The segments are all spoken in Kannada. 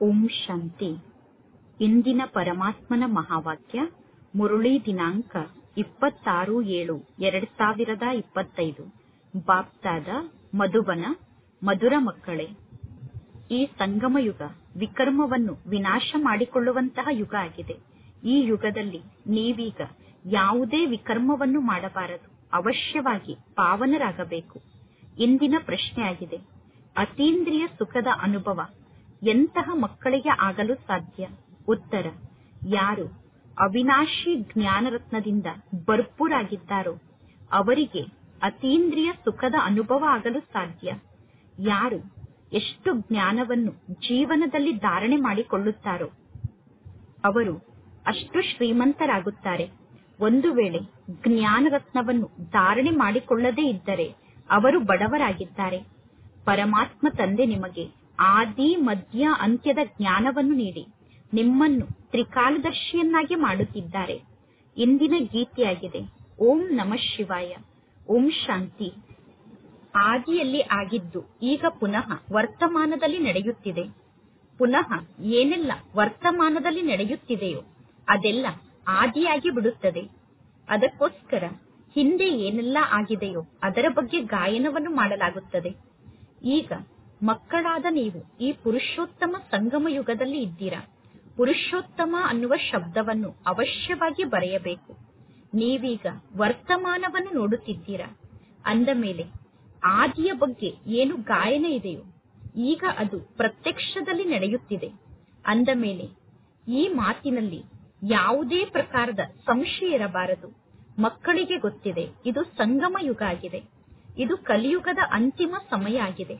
ಓಂ ಶಾಂತಿ ಇಂದಿನ ಪರಮಾತ್ಮನ ಮಹಾವಾಕ್ಯ ಮುರುಳಿ ದಿನಾಂಕ ಇಪ್ಪತ್ತಾರು ಏಳು ಎರಡ್ ಸಾವಿರದ ಇಪ್ಪತ್ತೈದು ಬಾಪ್ತಾದ ಮಧುಬನ ಮಧುರ ಮಕ್ಕಳೇ ಈ ಸಂಗಮ ಯುಗ ವಿಕರ್ಮವನ್ನು ವಿನಾಶ ಮಾಡಿಕೊಳ್ಳುವಂತಹ ಯುಗ ಆಗಿದೆ ಈ ಯುಗದಲ್ಲಿ ನೀವೀಗ ಯಾವುದೇ ವಿಕರ್ಮವನ್ನು ಮಾಡಬಾರದು ಅವಶ್ಯವಾಗಿ ಪಾವನರಾಗಬೇಕು ಇಂದಿನ ಪ್ರಶ್ನೆಯಾಗಿದೆ ಅತೀಂದ್ರಿಯ ಸುಖದ ಅನುಭವ ಎಂತಹ ಮಕ್ಕಳಿಗೆ ಆಗಲು ಸಾಧ್ಯ ಉತ್ತರ ಯಾರು ಅವಿನಾಶಿ ಜ್ಞಾನರತ್ನದಿಂದ ಭರ್ಪೂರಾಗಿದ್ದಾರೋ ಅವರಿಗೆ ಅತೀಂದ್ರಿಯ ಸುಖದ ಅನುಭವ ಆಗಲು ಸಾಧ್ಯ ಯಾರು ಎಷ್ಟು ಜ್ಞಾನವನ್ನು ಜೀವನದಲ್ಲಿ ಧಾರಣೆ ಮಾಡಿಕೊಳ್ಳುತ್ತಾರೋ ಅವರು ಅಷ್ಟು ಶ್ರೀಮಂತರಾಗುತ್ತಾರೆ ಒಂದು ವೇಳೆ ಜ್ಞಾನರತ್ನವನ್ನು ಧಾರಣೆ ಮಾಡಿಕೊಳ್ಳದೇ ಇದ್ದರೆ ಅವರು ಬಡವರಾಗಿದ್ದಾರೆ ಪರಮಾತ್ಮ ತಂದೆ ನಿಮಗೆ ಆದಿ ಮಧ್ಯ ಅಂತ್ಯದ ಜ್ಞಾನವನ್ನು ನೀಡಿ ನಿಮ್ಮನ್ನು ತ್ರಿಕಾಲದರ್ಶಿಯನ್ನಾಗಿ ಮಾಡುತ್ತಿದ್ದಾರೆ ಇಂದಿನ ಗೀತೆಯಾಗಿದೆ ಓಂ ನಮ ಶಿವಾಯ ಓಂ ಶಾಂತಿ ಆದಿಯಲ್ಲಿ ಆಗಿದ್ದು ಈಗ ಪುನಃ ವರ್ತಮಾನದಲ್ಲಿ ನಡೆಯುತ್ತಿದೆ ಪುನಃ ಏನೆಲ್ಲ ವರ್ತಮಾನದಲ್ಲಿ ನಡೆಯುತ್ತಿದೆಯೋ ಅದೆಲ್ಲ ಆದಿಯಾಗಿ ಬಿಡುತ್ತದೆ ಅದಕ್ಕೋಸ್ಕರ ಹಿಂದೆ ಏನೆಲ್ಲ ಆಗಿದೆಯೋ ಅದರ ಬಗ್ಗೆ ಗಾಯನವನ್ನು ಮಾಡಲಾಗುತ್ತದೆ ಈಗ ಮಕ್ಕಳಾದ ನೀವು ಈ ಪುರುಷೋತ್ತಮ ಸಂಗಮ ಯುಗದಲ್ಲಿ ಇದ್ದೀರಾ ಪುರುಷೋತ್ತಮ ಅನ್ನುವ ಶಬ್ದವನ್ನು ಅವಶ್ಯವಾಗಿ ಬರೆಯಬೇಕು ನೀವೀಗ ವರ್ತಮಾನವನ್ನು ನೋಡುತ್ತಿದ್ದೀರಾ ಅಂದ ಮೇಲೆ ಆದಿಯ ಬಗ್ಗೆ ಏನು ಗಾಯನ ಇದೆಯೋ ಈಗ ಅದು ಪ್ರತ್ಯಕ್ಷದಲ್ಲಿ ನಡೆಯುತ್ತಿದೆ ಅಂದ ಮೇಲೆ ಈ ಮಾತಿನಲ್ಲಿ ಯಾವುದೇ ಪ್ರಕಾರದ ಸಂಶಯ ಇರಬಾರದು ಮಕ್ಕಳಿಗೆ ಗೊತ್ತಿದೆ ಇದು ಸಂಗಮ ಯುಗ ಆಗಿದೆ ಇದು ಕಲಿಯುಗದ ಅಂತಿಮ ಸಮಯ ಆಗಿದೆ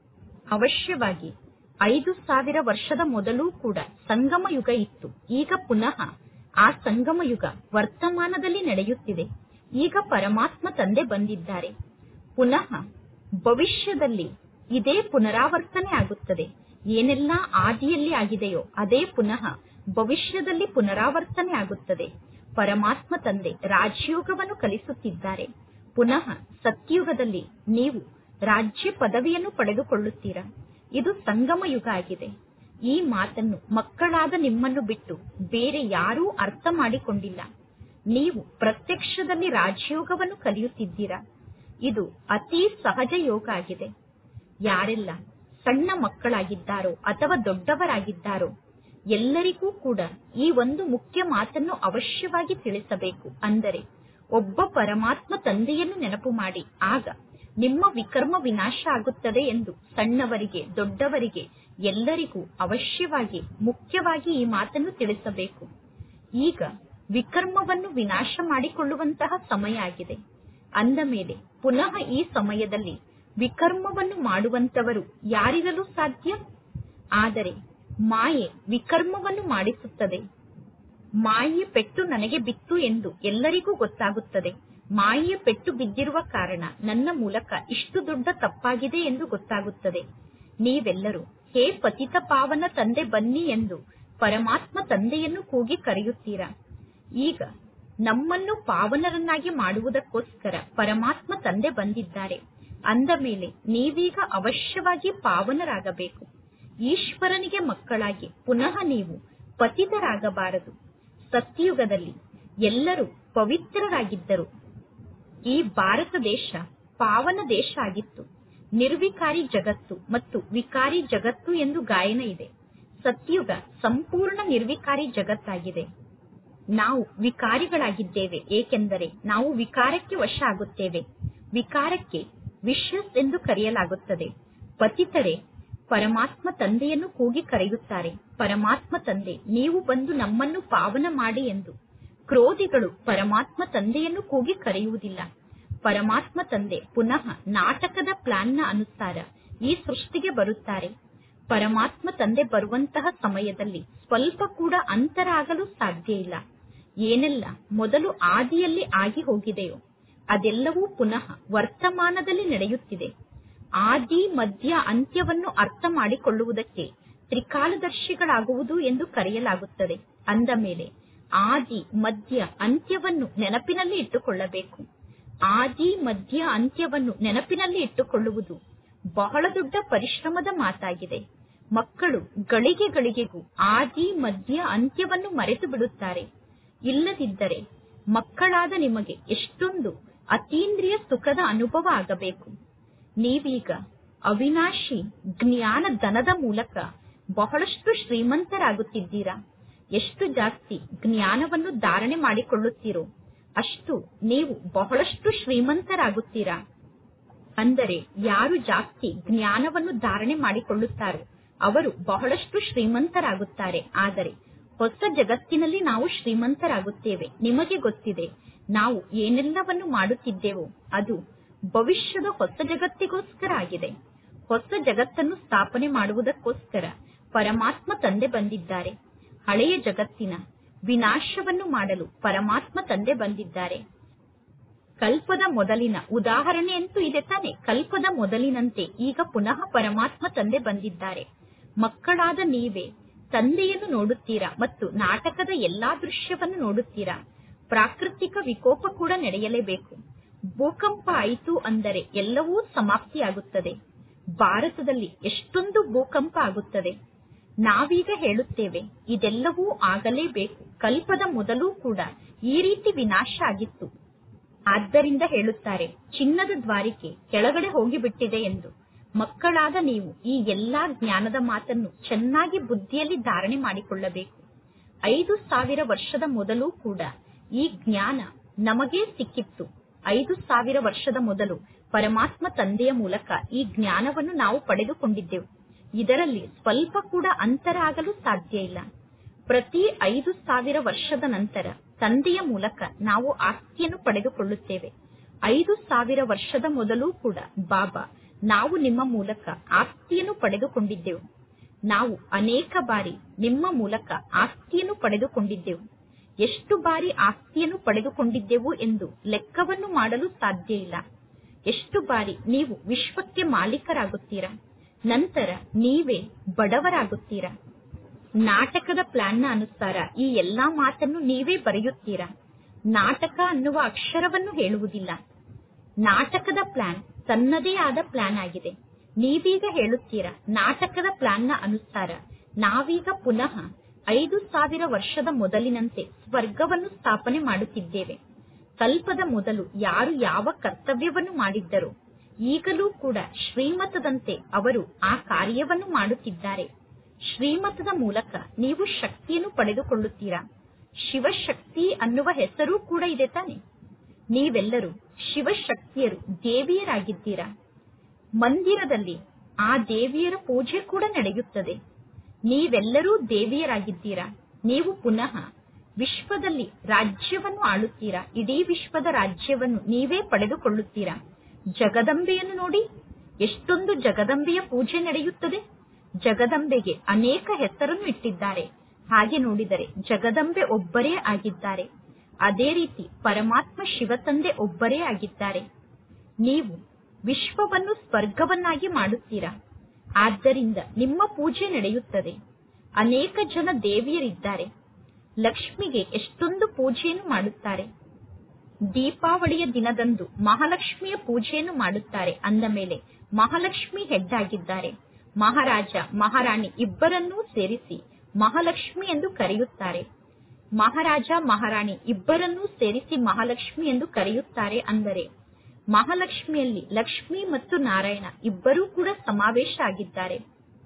ಅವಶ್ಯವಾಗಿ ಐದು ಸಾವಿರ ವರ್ಷದ ಮೊದಲೂ ಕೂಡ ಸಂಗಮ ಯುಗ ಇತ್ತು ಈಗ ಪುನಃ ಆ ಸಂಗಮ ಯುಗ ವರ್ತಮಾನದಲ್ಲಿ ನಡೆಯುತ್ತಿದೆ ಈಗ ಪರಮಾತ್ಮ ತಂದೆ ಬಂದಿದ್ದಾರೆ ಪುನಃ ಭವಿಷ್ಯದಲ್ಲಿ ಇದೇ ಪುನರಾವರ್ತನೆ ಆಗುತ್ತದೆ ಏನೆಲ್ಲ ಆದಿಯಲ್ಲಿ ಆಗಿದೆಯೋ ಅದೇ ಪುನಃ ಭವಿಷ್ಯದಲ್ಲಿ ಪುನರಾವರ್ತನೆ ಆಗುತ್ತದೆ ಪರಮಾತ್ಮ ತಂದೆ ರಾಜಯೋಗವನ್ನು ಕಲಿಸುತ್ತಿದ್ದಾರೆ ಪುನಃ ಸತ್ಯುಗದಲ್ಲಿ ನೀವು ರಾಜ್ಯ ಪದವಿಯನ್ನು ಪಡೆದುಕೊಳ್ಳುತ್ತೀರಾ ಇದು ಸಂಗಮ ಯುಗ ಆಗಿದೆ ಈ ಮಾತನ್ನು ಮಕ್ಕಳಾದ ನಿಮ್ಮನ್ನು ಬಿಟ್ಟು ಬೇರೆ ಯಾರೂ ಅರ್ಥ ಮಾಡಿಕೊಂಡಿಲ್ಲ ನೀವು ಪ್ರತ್ಯಕ್ಷದಲ್ಲಿ ರಾಜಯೋಗವನ್ನು ಕಲಿಯುತ್ತಿದ್ದೀರಾ ಇದು ಅತಿ ಸಹಜ ಯೋಗ ಆಗಿದೆ ಯಾರೆಲ್ಲ ಸಣ್ಣ ಮಕ್ಕಳಾಗಿದ್ದಾರೋ ಅಥವಾ ದೊಡ್ಡವರಾಗಿದ್ದಾರೋ ಎಲ್ಲರಿಗೂ ಕೂಡ ಈ ಒಂದು ಮುಖ್ಯ ಮಾತನ್ನು ಅವಶ್ಯವಾಗಿ ತಿಳಿಸಬೇಕು ಅಂದರೆ ಒಬ್ಬ ಪರಮಾತ್ಮ ತಂದೆಯನ್ನು ನೆನಪು ಮಾಡಿ ಆಗ ನಿಮ್ಮ ವಿಕರ್ಮ ವಿನಾಶ ಆಗುತ್ತದೆ ಎಂದು ಸಣ್ಣವರಿಗೆ ದೊಡ್ಡವರಿಗೆ ಎಲ್ಲರಿಗೂ ಅವಶ್ಯವಾಗಿ ಮುಖ್ಯವಾಗಿ ಈ ಮಾತನ್ನು ತಿಳಿಸಬೇಕು ಈಗ ವಿಕರ್ಮವನ್ನು ವಿನಾಶ ಮಾಡಿಕೊಳ್ಳುವಂತಹ ಸಮಯ ಆಗಿದೆ ಅಂದ ಮೇಲೆ ಪುನಃ ಈ ಸಮಯದಲ್ಲಿ ವಿಕರ್ಮವನ್ನು ಮಾಡುವಂತವರು ಯಾರಿರಲು ಸಾಧ್ಯ ಆದರೆ ಮಾಯೆ ವಿಕರ್ಮವನ್ನು ಮಾಡಿಸುತ್ತದೆ ಮಾಯೆಯ ಪೆಟ್ಟು ನನಗೆ ಬಿತ್ತು ಎಂದು ಎಲ್ಲರಿಗೂ ಗೊತ್ತಾಗುತ್ತದೆ ಮಾಯೆಯ ಪೆಟ್ಟು ಬಿದ್ದಿರುವ ಕಾರಣ ನನ್ನ ಮೂಲಕ ಇಷ್ಟು ದೊಡ್ಡ ತಪ್ಪಾಗಿದೆ ಎಂದು ಗೊತ್ತಾಗುತ್ತದೆ ನೀವೆಲ್ಲರೂ ಹೇ ಪತಿತ ಪಾವನ ತಂದೆ ಬನ್ನಿ ಎಂದು ಪರಮಾತ್ಮ ತಂದೆಯನ್ನು ಕೂಗಿ ಕರೆಯುತ್ತೀರಾ ಈಗ ನಮ್ಮನ್ನು ಪಾವನರನ್ನಾಗಿ ಮಾಡುವುದಕ್ಕೋಸ್ಕರ ಪರಮಾತ್ಮ ತಂದೆ ಬಂದಿದ್ದಾರೆ ಅಂದ ಮೇಲೆ ನೀವೀಗ ಅವಶ್ಯವಾಗಿ ಪಾವನರಾಗಬೇಕು ಈಶ್ವರನಿಗೆ ಮಕ್ಕಳಾಗಿ ಪುನಃ ನೀವು ಪತಿತರಾಗಬಾರದು ಸತ್ಯಯುಗದಲ್ಲಿ ಎಲ್ಲರೂ ಪವಿತ್ರರಾಗಿದ್ದರು ಈ ಭಾರತ ದೇಶ ಪಾವನ ದೇಶ ಆಗಿತ್ತು ನಿರ್ವಿಕಾರಿ ಜಗತ್ತು ಮತ್ತು ವಿಕಾರಿ ಜಗತ್ತು ಎಂದು ಗಾಯನ ಇದೆ ಸತ್ಯುಗ ಸಂಪೂರ್ಣ ನಿರ್ವಿಕಾರಿ ಜಗತ್ತಾಗಿದೆ ನಾವು ವಿಕಾರಿಗಳಾಗಿದ್ದೇವೆ ಏಕೆಂದರೆ ನಾವು ವಿಕಾರಕ್ಕೆ ವಶ ಆಗುತ್ತೇವೆ ವಿಕಾರಕ್ಕೆ ವಿಶ್ವಸ್ ಎಂದು ಕರೆಯಲಾಗುತ್ತದೆ ಪತಿತರೆ ಪರಮಾತ್ಮ ತಂದೆಯನ್ನು ಕೂಗಿ ಕರೆಯುತ್ತಾರೆ ಪರಮಾತ್ಮ ತಂದೆ ನೀವು ಬಂದು ನಮ್ಮನ್ನು ಪಾವನ ಮಾಡಿ ಎಂದು ಕ್ರೋಧಿಗಳು ಪರಮಾತ್ಮ ತಂದೆಯನ್ನು ಕೂಗಿ ಕರೆಯುವುದಿಲ್ಲ ಪರಮಾತ್ಮ ತಂದೆ ಪುನಃ ನಾಟಕದ ಪ್ಲಾನ್ನ ಅನುಸಾರ ಈ ಸೃಷ್ಟಿಗೆ ಬರುತ್ತಾರೆ ಪರಮಾತ್ಮ ತಂದೆ ಬರುವಂತಹ ಸಮಯದಲ್ಲಿ ಸ್ವಲ್ಪ ಕೂಡ ಅಂತರ ಆಗಲು ಸಾಧ್ಯ ಇಲ್ಲ ಏನೆಲ್ಲ ಮೊದಲು ಆದಿಯಲ್ಲಿ ಆಗಿ ಹೋಗಿದೆಯೋ ಅದೆಲ್ಲವೂ ಪುನಃ ವರ್ತಮಾನದಲ್ಲಿ ನಡೆಯುತ್ತಿದೆ ಆದಿ ಮಧ್ಯ ಅಂತ್ಯವನ್ನು ಅರ್ಥ ಮಾಡಿಕೊಳ್ಳುವುದಕ್ಕೆ ತ್ರಿಕಾಲದರ್ಶಿಗಳಾಗುವುದು ಎಂದು ಕರೆಯಲಾಗುತ್ತದೆ ಅಂದ ಮೇಲೆ ಆದಿ ಮಧ್ಯ ಅಂತ್ಯವನ್ನು ನೆನಪಿನಲ್ಲಿ ಇಟ್ಟುಕೊಳ್ಳಬೇಕು ಆದಿ ಮಧ್ಯ ಅಂತ್ಯವನ್ನು ನೆನಪಿನಲ್ಲಿ ಇಟ್ಟುಕೊಳ್ಳುವುದು ಬಹಳ ದೊಡ್ಡ ಪರಿಶ್ರಮದ ಮಾತಾಗಿದೆ ಮಕ್ಕಳು ಗಳಿಗೆ ಗಳಿಗೆಗೂ ಆದಿ ಮಧ್ಯ ಅಂತ್ಯವನ್ನು ಮರೆತು ಬಿಡುತ್ತಾರೆ ಇಲ್ಲದಿದ್ದರೆ ಮಕ್ಕಳಾದ ನಿಮಗೆ ಎಷ್ಟೊಂದು ಅತೀಂದ್ರಿಯ ಸುಖದ ಅನುಭವ ಆಗಬೇಕು ನೀವೀಗ ಅವಿನಾಶಿ ಜ್ಞಾನ ಧನದ ಮೂಲಕ ಬಹಳಷ್ಟು ಶ್ರೀಮಂತರಾಗುತ್ತಿದ್ದೀರಾ ಎಷ್ಟು ಜಾಸ್ತಿ ಜ್ಞಾನವನ್ನು ಧಾರಣೆ ಮಾಡಿಕೊಳ್ಳುತ್ತೀರೋ ಅಷ್ಟು ನೀವು ಬಹಳಷ್ಟು ಶ್ರೀಮಂತರಾಗುತ್ತೀರಾ ಅಂದರೆ ಯಾರು ಜಾಸ್ತಿ ಜ್ಞಾನವನ್ನು ಧಾರಣೆ ಮಾಡಿಕೊಳ್ಳುತ್ತಾರೋ ಅವರು ಬಹಳಷ್ಟು ಶ್ರೀಮಂತರಾಗುತ್ತಾರೆ ಆದರೆ ಹೊಸ ಜಗತ್ತಿನಲ್ಲಿ ನಾವು ಶ್ರೀಮಂತರಾಗುತ್ತೇವೆ ನಿಮಗೆ ಗೊತ್ತಿದೆ ನಾವು ಏನೆಲ್ಲವನ್ನು ಮಾಡುತ್ತಿದ್ದೇವೋ ಅದು ಭವಿಷ್ಯದ ಹೊಸ ಜಗತ್ತಿಗೋಸ್ಕರ ಆಗಿದೆ ಹೊಸ ಜಗತ್ತನ್ನು ಸ್ಥಾಪನೆ ಮಾಡುವುದಕ್ಕೋಸ್ಕರ ಪರಮಾತ್ಮ ತಂದೆ ಬಂದಿದ್ದಾರೆ ಹಳೆಯ ಜಗತ್ತಿನ ವಿನಾಶವನ್ನು ಮಾಡಲು ಪರಮಾತ್ಮ ತಂದೆ ಬಂದಿದ್ದಾರೆ ಕಲ್ಪದ ಮೊದಲಿನ ಉದಾಹರಣೆಯಂತೂ ಇದೆ ತಾನೆ ಕಲ್ಪದ ಮೊದಲಿನಂತೆ ಈಗ ಪುನಃ ಪರಮಾತ್ಮ ತಂದೆ ಬಂದಿದ್ದಾರೆ ಮಕ್ಕಳಾದ ನೀವೇ ತಂದೆಯನ್ನು ನೋಡುತ್ತೀರಾ ಮತ್ತು ನಾಟಕದ ಎಲ್ಲಾ ದೃಶ್ಯವನ್ನು ನೋಡುತ್ತೀರಾ ಪ್ರಾಕೃತಿಕ ವಿಕೋಪ ಕೂಡ ನಡೆಯಲೇಬೇಕು ಭೂಕಂಪ ಆಯಿತು ಅಂದರೆ ಎಲ್ಲವೂ ಸಮಾಪ್ತಿಯಾಗುತ್ತದೆ ಭಾರತದಲ್ಲಿ ಎಷ್ಟೊಂದು ಭೂಕಂಪ ಆಗುತ್ತದೆ ನಾವೀಗ ಹೇಳುತ್ತೇವೆ ಇದೆಲ್ಲವೂ ಆಗಲೇಬೇಕು ಕಲ್ಪದ ಮೊದಲು ಕೂಡ ಈ ರೀತಿ ವಿನಾಶ ಆಗಿತ್ತು ಆದ್ದರಿಂದ ಹೇಳುತ್ತಾರೆ ಚಿನ್ನದ ದ್ವಾರಿಕೆ ಕೆಳಗಡೆ ಹೋಗಿಬಿಟ್ಟಿದೆ ಎಂದು ಮಕ್ಕಳಾದ ನೀವು ಈ ಎಲ್ಲಾ ಜ್ಞಾನದ ಮಾತನ್ನು ಚೆನ್ನಾಗಿ ಬುದ್ಧಿಯಲ್ಲಿ ಧಾರಣೆ ಮಾಡಿಕೊಳ್ಳಬೇಕು ಐದು ಸಾವಿರ ವರ್ಷದ ಮೊದಲು ಕೂಡ ಈ ಜ್ಞಾನ ನಮಗೇ ಸಿಕ್ಕಿತ್ತು ಐದು ಸಾವಿರ ವರ್ಷದ ಮೊದಲು ಪರಮಾತ್ಮ ತಂದೆಯ ಮೂಲಕ ಈ ಜ್ಞಾನವನ್ನು ನಾವು ಪಡೆದುಕೊಂಡಿದ್ದೆವು ಇದರಲ್ಲಿ ಸ್ವಲ್ಪ ಕೂಡ ಅಂತರ ಆಗಲು ಸಾಧ್ಯ ಇಲ್ಲ ಪ್ರತಿ ಐದು ಸಾವಿರ ವರ್ಷದ ನಂತರ ತಂದೆಯ ಮೂಲಕ ನಾವು ಆಸ್ತಿಯನ್ನು ಪಡೆದುಕೊಳ್ಳುತ್ತೇವೆ ಐದು ಸಾವಿರ ವರ್ಷದ ಮೊದಲು ಕೂಡ ಬಾಬಾ ನಾವು ನಿಮ್ಮ ಮೂಲಕ ಆಸ್ತಿಯನ್ನು ಪಡೆದುಕೊಂಡಿದ್ದೆವು ನಾವು ಅನೇಕ ಬಾರಿ ನಿಮ್ಮ ಮೂಲಕ ಆಸ್ತಿಯನ್ನು ಪಡೆದುಕೊಂಡಿದ್ದೆವು ಎಷ್ಟು ಬಾರಿ ಆಸ್ತಿಯನ್ನು ಪಡೆದುಕೊಂಡಿದ್ದೆವು ಎಂದು ಲೆಕ್ಕವನ್ನು ಮಾಡಲು ಸಾಧ್ಯ ಇಲ್ಲ ಎಷ್ಟು ಬಾರಿ ನೀವು ವಿಶ್ವಕ್ಕೆ ಮಾಲೀಕರಾಗುತ್ತೀರಾ ನಂತರ ನೀವೇ ಬಡವರಾಗುತ್ತೀರಾ ನಾಟಕದ ಪ್ಲಾನ್ನ ಅನುಸಾರ ಈ ಎಲ್ಲಾ ಮಾತನ್ನು ನೀವೇ ಬರೆಯುತ್ತೀರಾ ನಾಟಕ ಅನ್ನುವ ಅಕ್ಷರವನ್ನು ಹೇಳುವುದಿಲ್ಲ ನಾಟಕದ ಪ್ಲಾನ್ ತನ್ನದೇ ಆದ ಪ್ಲಾನ್ ಆಗಿದೆ ನೀವೀಗ ಹೇಳುತ್ತೀರಾ ನಾಟಕದ ಪ್ಲಾನ್ನ ಅನುಸಾರ ನಾವೀಗ ಪುನಃ ಐದು ಸಾವಿರ ವರ್ಷದ ಮೊದಲಿನಂತೆ ಸ್ವರ್ಗವನ್ನು ಸ್ಥಾಪನೆ ಮಾಡುತ್ತಿದ್ದೇವೆ ಕಲ್ಪದ ಮೊದಲು ಯಾರು ಯಾವ ಕರ್ತವ್ಯವನ್ನು ಮಾಡಿದ್ದರೋ ಈಗಲೂ ಕೂಡ ಶ್ರೀಮತದಂತೆ ಅವರು ಆ ಕಾರ್ಯವನ್ನು ಮಾಡುತ್ತಿದ್ದಾರೆ ಶ್ರೀಮತದ ಮೂಲಕ ನೀವು ಶಕ್ತಿಯನ್ನು ಪಡೆದುಕೊಳ್ಳುತ್ತೀರಾ ಶಿವಶಕ್ತಿ ಅನ್ನುವ ಹೆಸರು ಕೂಡ ಇದೆ ತಾನೆ ನೀವೆಲ್ಲರೂ ಶಿವಶಕ್ತಿಯರು ದೇವಿಯರಾಗಿದ್ದೀರಾ ಮಂದಿರದಲ್ಲಿ ಆ ದೇವಿಯರ ಪೂಜೆ ಕೂಡ ನಡೆಯುತ್ತದೆ ನೀವೆಲ್ಲರೂ ದೇವಿಯರಾಗಿದ್ದೀರಾ ನೀವು ಪುನಃ ವಿಶ್ವದಲ್ಲಿ ರಾಜ್ಯವನ್ನು ಆಳುತ್ತೀರಾ ಇಡೀ ವಿಶ್ವದ ರಾಜ್ಯವನ್ನು ನೀವೇ ಪಡೆದುಕೊಳ್ಳುತ್ತೀರಾ ಜಗದಂಬೆಯನ್ನು ನೋಡಿ ಎಷ್ಟೊಂದು ಜಗದಂಬೆಯ ಪೂಜೆ ನಡೆಯುತ್ತದೆ ಜಗದಂಬೆಗೆ ಅನೇಕ ಹೆಸರನ್ನು ಇಟ್ಟಿದ್ದಾರೆ ಹಾಗೆ ನೋಡಿದರೆ ಜಗದಂಬೆ ಒಬ್ಬರೇ ಆಗಿದ್ದಾರೆ ಅದೇ ರೀತಿ ಪರಮಾತ್ಮ ಶಿವತಂದೆ ಒಬ್ಬರೇ ಆಗಿದ್ದಾರೆ ನೀವು ವಿಶ್ವವನ್ನು ಸ್ವರ್ಗವನ್ನಾಗಿ ಮಾಡುತ್ತೀರಾ ಆದ್ದರಿಂದ ನಿಮ್ಮ ಪೂಜೆ ನಡೆಯುತ್ತದೆ ಅನೇಕ ಜನ ದೇವಿಯರಿದ್ದಾರೆ ಲಕ್ಷ್ಮಿಗೆ ಎಷ್ಟೊಂದು ಪೂಜೆಯನ್ನು ಮಾಡುತ್ತಾರೆ ದೀಪಾವಳಿಯ ದಿನದಂದು ಮಹಾಲಕ್ಷ್ಮಿಯ ಪೂಜೆಯನ್ನು ಮಾಡುತ್ತಾರೆ ಅಂದ ಮೇಲೆ ಮಹಾಲಕ್ಷ್ಮಿ ಹೆಡ್ ಆಗಿದ್ದಾರೆ ಮಹಾರಾಜ ಮಹಾರಾಣಿ ಇಬ್ಬರನ್ನೂ ಸೇರಿಸಿ ಮಹಾಲಕ್ಷ್ಮಿ ಎಂದು ಕರೆಯುತ್ತಾರೆ ಮಹಾರಾಜ ಮಹಾರಾಣಿ ಇಬ್ಬರನ್ನೂ ಸೇರಿಸಿ ಮಹಾಲಕ್ಷ್ಮಿ ಎಂದು ಕರೆಯುತ್ತಾರೆ ಅಂದರೆ ಮಹಾಲಕ್ಷ್ಮಿಯಲ್ಲಿ ಲಕ್ಷ್ಮಿ ಮತ್ತು ನಾರಾಯಣ ಇಬ್ಬರೂ ಕೂಡ ಸಮಾವೇಶ ಆಗಿದ್ದಾರೆ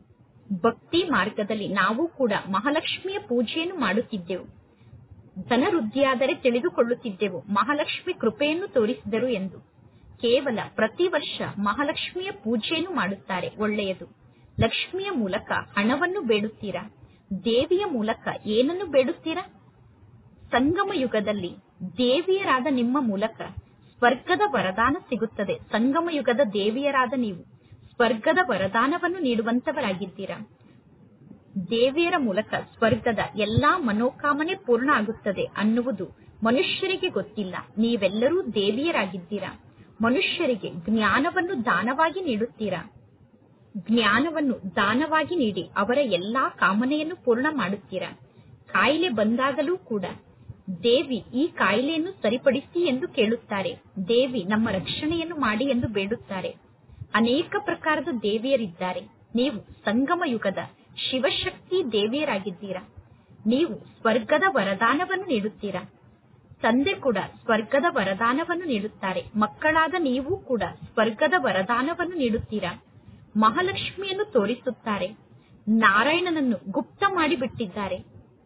ಭಕ್ತಿ ಮಾರ್ಗದಲ್ಲಿ ನಾವು ಕೂಡ ಮಹಾಲಕ್ಷ್ಮಿಯ ಪೂಜೆಯನ್ನು ಮಾಡುತ್ತಿದ್ದೆವು ಧನವೃದ್ಧಿಯಾದರೆ ತಿಳಿದುಕೊಳ್ಳುತ್ತಿದ್ದೆವು ಮಹಾಲಕ್ಷ್ಮಿ ಕೃಪೆಯನ್ನು ತೋರಿಸಿದರು ಎಂದು ಕೇವಲ ಪ್ರತಿ ವರ್ಷ ಮಹಾಲಕ್ಷ್ಮಿಯ ಪೂಜೆಯನ್ನು ಮಾಡುತ್ತಾರೆ ಒಳ್ಳೆಯದು ಲಕ್ಷ್ಮಿಯ ಮೂಲಕ ಹಣವನ್ನು ಬೇಡುತ್ತೀರಾ ದೇವಿಯ ಮೂಲಕ ಏನನ್ನು ಬೇಡುತ್ತೀರಾ ಸಂಗಮ ಯುಗದಲ್ಲಿ ದೇವಿಯರಾದ ನಿಮ್ಮ ಮೂಲಕ ಸ್ವರ್ಗದ ವರದಾನ ಸಿಗುತ್ತದೆ ಸಂಗಮ ಯುಗದ ದೇವಿಯರಾದ ನೀವು ಸ್ವರ್ಗದ ವರದಾನವನ್ನು ನೀಡುವಂತವರಾಗಿದ್ದೀರಾ ದೇವಿಯರ ಮೂಲಕ ಸ್ವರ್ಗದ ಎಲ್ಲಾ ಮನೋಕಾಮನೆ ಪೂರ್ಣ ಆಗುತ್ತದೆ ಅನ್ನುವುದು ಮನುಷ್ಯರಿಗೆ ಗೊತ್ತಿಲ್ಲ ನೀವೆಲ್ಲರೂ ದೇವಿಯರಾಗಿದ್ದೀರಾ ಮನುಷ್ಯರಿಗೆ ಜ್ಞಾನವನ್ನು ದಾನವಾಗಿ ನೀಡುತ್ತೀರಾ ಜ್ಞಾನವನ್ನು ದಾನವಾಗಿ ನೀಡಿ ಅವರ ಎಲ್ಲಾ ಕಾಮನೆಯನ್ನು ಪೂರ್ಣ ಮಾಡುತ್ತೀರಾ ಕಾಯಿಲೆ ಬಂದಾಗಲೂ ಕೂಡ ದೇವಿ ಈ ಕಾಯಿಲೆಯನ್ನು ಸರಿಪಡಿಸಿ ಎಂದು ಕೇಳುತ್ತಾರೆ ದೇವಿ ನಮ್ಮ ರಕ್ಷಣೆಯನ್ನು ಮಾಡಿ ಎಂದು ಬೇಡುತ್ತಾರೆ ಅನೇಕ ಪ್ರಕಾರದ ದೇವಿಯರಿದ್ದಾರೆ ನೀವು ಸಂಗಮ ಯುಗದ ಶಿವಶಕ್ತಿ ದೇವಿಯರಾಗಿದ್ದೀರಾ ನೀವು ಸ್ವರ್ಗದ ವರದಾನವನ್ನು ನೀಡುತ್ತೀರಾ ತಂದೆ ಕೂಡ ಸ್ವರ್ಗದ ವರದಾನವನ್ನು ನೀಡುತ್ತಾರೆ ಮಕ್ಕಳಾದ ನೀವು ಕೂಡ ಸ್ವರ್ಗದ ವರದಾನವನ್ನು ನೀಡುತ್ತೀರಾ ಮಹಾಲಕ್ಷ್ಮಿಯನ್ನು ತೋರಿಸುತ್ತಾರೆ ನಾರಾಯಣನನ್ನು ಗುಪ್ತ ಮಾಡಿಬಿಟ್ಟಿದ್ದಾರೆ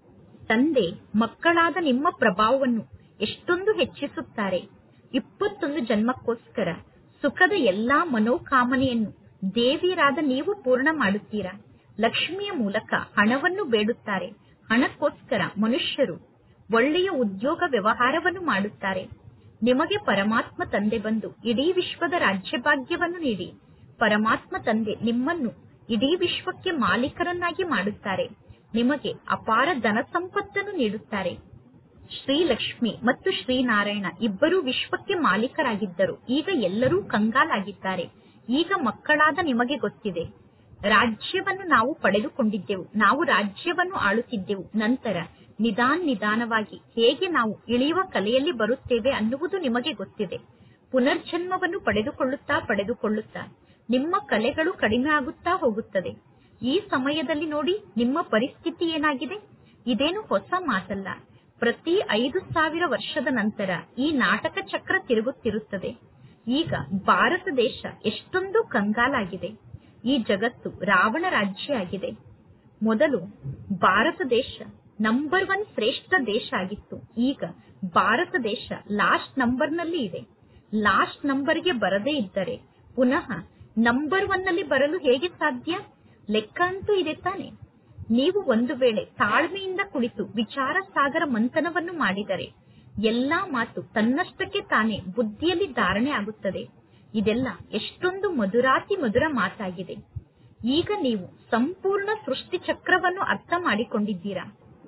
ತಂದೆ ಮಕ್ಕಳಾದ ನಿಮ್ಮ ಪ್ರಭಾವವನ್ನು ಎಷ್ಟೊಂದು ಹೆಚ್ಚಿಸುತ್ತಾರೆ ಇಪ್ಪತ್ತೊಂದು ಜನ್ಮಕ್ಕೋಸ್ಕರ ಸುಖದ ಎಲ್ಲಾ ಮನೋಕಾಮನೆಯನ್ನು ದೇವಿಯರಾದ ನೀವು ಪೂರ್ಣ ಮಾಡುತ್ತೀರಾ ಲಕ್ಷ್ಮಿಯ ಮೂಲಕ ಹಣವನ್ನು ಬೇಡುತ್ತಾರೆ ಹಣಕ್ಕೋಸ್ಕರ ಮನುಷ್ಯರು ಒಳ್ಳೆಯ ಉದ್ಯೋಗ ವ್ಯವಹಾರವನ್ನು ಮಾಡುತ್ತಾರೆ ನಿಮಗೆ ಪರಮಾತ್ಮ ತಂದೆ ಬಂದು ಇಡೀ ವಿಶ್ವದ ರಾಜ್ಯಭಾಗ್ಯವನ್ನು ನೀಡಿ ಪರಮಾತ್ಮ ತಂದೆ ನಿಮ್ಮನ್ನು ಇಡೀ ವಿಶ್ವಕ್ಕೆ ಮಾಲೀಕರನ್ನಾಗಿ ಮಾಡುತ್ತಾರೆ ನಿಮಗೆ ಅಪಾರ ಧನ ಸಂಪತ್ತನ್ನು ನೀಡುತ್ತಾರೆ ಶ್ರೀಲಕ್ಷ್ಮಿ ಮತ್ತು ಶ್ರೀನಾರಾಯಣ ಇಬ್ಬರೂ ವಿಶ್ವಕ್ಕೆ ಮಾಲೀಕರಾಗಿದ್ದರು ಈಗ ಎಲ್ಲರೂ ಕಂಗಾಲಾಗಿದ್ದಾರೆ ಈಗ ಮಕ್ಕಳಾದ ನಿಮಗೆ ಗೊತ್ತಿದೆ ರಾಜ್ಯವನ್ನು ನಾವು ಪಡೆದುಕೊಂಡಿದ್ದೆವು ನಾವು ರಾಜ್ಯವನ್ನು ಆಳುತ್ತಿದ್ದೆವು ನಂತರ ನಿಧಾನ್ ನಿಧಾನವಾಗಿ ಹೇಗೆ ನಾವು ಇಳಿಯುವ ಕಲೆಯಲ್ಲಿ ಬರುತ್ತೇವೆ ಅನ್ನುವುದು ನಿಮಗೆ ಗೊತ್ತಿದೆ ಪುನರ್ಜನ್ಮವನ್ನು ಪಡೆದುಕೊಳ್ಳುತ್ತಾ ಪಡೆದುಕೊಳ್ಳುತ್ತಾ ನಿಮ್ಮ ಕಲೆಗಳು ಕಡಿಮೆ ಆಗುತ್ತಾ ಹೋಗುತ್ತದೆ ಈ ಸಮಯದಲ್ಲಿ ನೋಡಿ ನಿಮ್ಮ ಪರಿಸ್ಥಿತಿ ಏನಾಗಿದೆ ಇದೇನು ಹೊಸ ಮಾತಲ್ಲ ಪ್ರತಿ ಐದು ಸಾವಿರ ವರ್ಷದ ನಂತರ ಈ ನಾಟಕ ಚಕ್ರ ತಿರುಗುತ್ತಿರುತ್ತದೆ ಈಗ ಭಾರತ ದೇಶ ಎಷ್ಟೊಂದು ಕಂಗಾಲಾಗಿದೆ ಈ ಜಗತ್ತು ರಾವಣ ರಾಜ್ಯ ಆಗಿದೆ ಮೊದಲು ಭಾರತ ದೇಶ ನಂಬರ್ ಒನ್ ಶ್ರೇಷ್ಠ ದೇಶ ಆಗಿತ್ತು ಈಗ ಭಾರತ ದೇಶ ಲಾಸ್ಟ್ ನಂಬರ್ನಲ್ಲಿ ಇದೆ ಲಾಸ್ಟ್ ನಂಬರ್ಗೆ ಬರದೇ ಇದ್ದರೆ ಪುನಃ ನಂಬರ್ ಒನ್ ನಲ್ಲಿ ಬರಲು ಹೇಗೆ ಸಾಧ್ಯ ಲೆಕ್ಕ ಅಂತೂ ಇದೆ ತಾನೆ ನೀವು ಒಂದು ವೇಳೆ ತಾಳ್ಮೆಯಿಂದ ಕುಳಿತು ವಿಚಾರ ಸಾಗರ ಮಂಥನವನ್ನು ಮಾಡಿದರೆ ಎಲ್ಲಾ ಮಾತು ತನ್ನಷ್ಟಕ್ಕೆ ತಾನೇ ಬುದ್ಧಿಯಲ್ಲಿ ಧಾರಣೆ ಆಗುತ್ತದೆ ಇದೆಲ್ಲ ಎಷ್ಟೊಂದು ಮಧುರಾತಿ ಮಧುರ ಮಾತಾಗಿದೆ ಈಗ ನೀವು ಸಂಪೂರ್ಣ ಸೃಷ್ಟಿ ಚಕ್ರವನ್ನು ಅರ್ಥ ಮಾಡಿಕೊಂಡಿದ್ದೀರಾ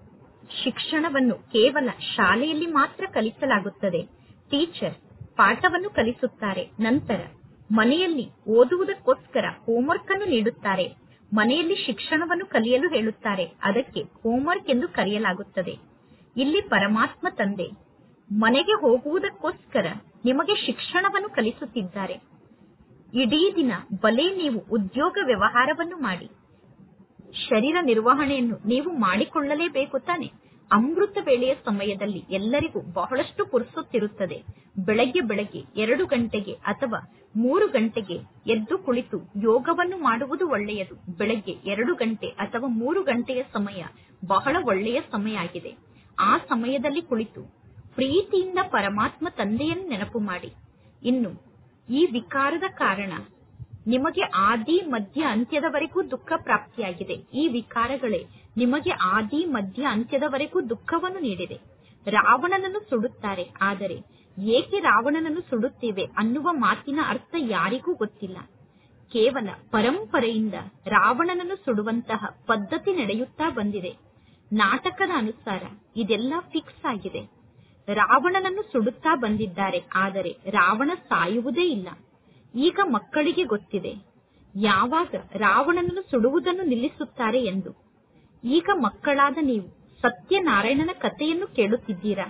ಶಿಕ್ಷಣವನ್ನು ಕೇವಲ ಶಾಲೆಯಲ್ಲಿ ಮಾತ್ರ ಕಲಿಸಲಾಗುತ್ತದೆ ಟೀಚರ್ ಪಾಠವನ್ನು ಕಲಿಸುತ್ತಾರೆ ನಂತರ ಮನೆಯಲ್ಲಿ ಓದುವುದಕ್ಕೋಸ್ಕರ ಹೋಂವರ್ಕ್ ಅನ್ನು ನೀಡುತ್ತಾರೆ ಮನೆಯಲ್ಲಿ ಶಿಕ್ಷಣವನ್ನು ಕಲಿಯಲು ಹೇಳುತ್ತಾರೆ ಅದಕ್ಕೆ ಹೋಂವರ್ಕ್ ಎಂದು ಕರೆಯಲಾಗುತ್ತದೆ ಇಲ್ಲಿ ಪರಮಾತ್ಮ ತಂದೆ ಮನೆಗೆ ಹೋಗುವುದಕ್ಕೋಸ್ಕರ ನಿಮಗೆ ಶಿಕ್ಷಣವನ್ನು ಕಲಿಸುತ್ತಿದ್ದಾರೆ ಇಡೀ ದಿನ ಬಲೆ ನೀವು ಉದ್ಯೋಗ ವ್ಯವಹಾರವನ್ನು ಮಾಡಿ ಶರೀರ ನಿರ್ವಹಣೆಯನ್ನು ನೀವು ಮಾಡಿಕೊಳ್ಳಲೇಬೇಕು ತಾನೆ ಅಮೃತ ವೇಳೆಯ ಸಮಯದಲ್ಲಿ ಎಲ್ಲರಿಗೂ ಬಹಳಷ್ಟು ಪುರುಸುತ್ತಿರುತ್ತದೆ ಬೆಳಗ್ಗೆ ಬೆಳಗ್ಗೆ ಎರಡು ಗಂಟೆಗೆ ಅಥವಾ ಮೂರು ಗಂಟೆಗೆ ಎದ್ದು ಕುಳಿತು ಯೋಗವನ್ನು ಮಾಡುವುದು ಒಳ್ಳೆಯದು ಬೆಳಗ್ಗೆ ಎರಡು ಗಂಟೆ ಅಥವಾ ಮೂರು ಗಂಟೆಯ ಸಮಯ ಬಹಳ ಒಳ್ಳೆಯ ಸಮಯ ಆಗಿದೆ ಆ ಸಮಯದಲ್ಲಿ ಕುಳಿತು ಪ್ರೀತಿಯಿಂದ ಪರಮಾತ್ಮ ತಂದೆಯನ್ನು ನೆನಪು ಮಾಡಿ ಇನ್ನು ಈ ವಿಕಾರದ ಕಾರಣ ನಿಮಗೆ ಆದಿ ಮಧ್ಯ ಅಂತ್ಯದವರೆಗೂ ದುಃಖ ಪ್ರಾಪ್ತಿಯಾಗಿದೆ ಈ ವಿಕಾರಗಳೇ ನಿಮಗೆ ಆದಿ ಮಧ್ಯ ಅಂತ್ಯದವರೆಗೂ ದುಃಖವನ್ನು ನೀಡಿದೆ ರಾವಣನನ್ನು ಸುಡುತ್ತಾರೆ ಆದರೆ ಏಕೆ ರಾವಣನನ್ನು ಸುಡುತ್ತೇವೆ ಅನ್ನುವ ಮಾತಿನ ಅರ್ಥ ಯಾರಿಗೂ ಗೊತ್ತಿಲ್ಲ ಕೇವಲ ಪರಂಪರೆಯಿಂದ ರಾವಣನನ್ನು ಸುಡುವಂತಹ ಪದ್ಧತಿ ನಡೆಯುತ್ತಾ ಬಂದಿದೆ ನಾಟಕದ ಅನುಸಾರ ಇದೆಲ್ಲ ಫಿಕ್ಸ್ ಆಗಿದೆ ರಾವಣನನ್ನು ಸುಡುತ್ತಾ ಬಂದಿದ್ದಾರೆ ಆದರೆ ರಾವಣ ಸಾಯುವುದೇ ಇಲ್ಲ ಈಗ ಮಕ್ಕಳಿಗೆ ಗೊತ್ತಿದೆ ಯಾವಾಗ ರಾವಣನನ್ನು ಸುಡುವುದನ್ನು ನಿಲ್ಲಿಸುತ್ತಾರೆ ಎಂದು ಈಗ ಮಕ್ಕಳಾದ ನೀವು ಸತ್ಯನಾರಾಯಣನ ಕಥೆಯನ್ನು ಕೇಳುತ್ತಿದ್ದೀರಾ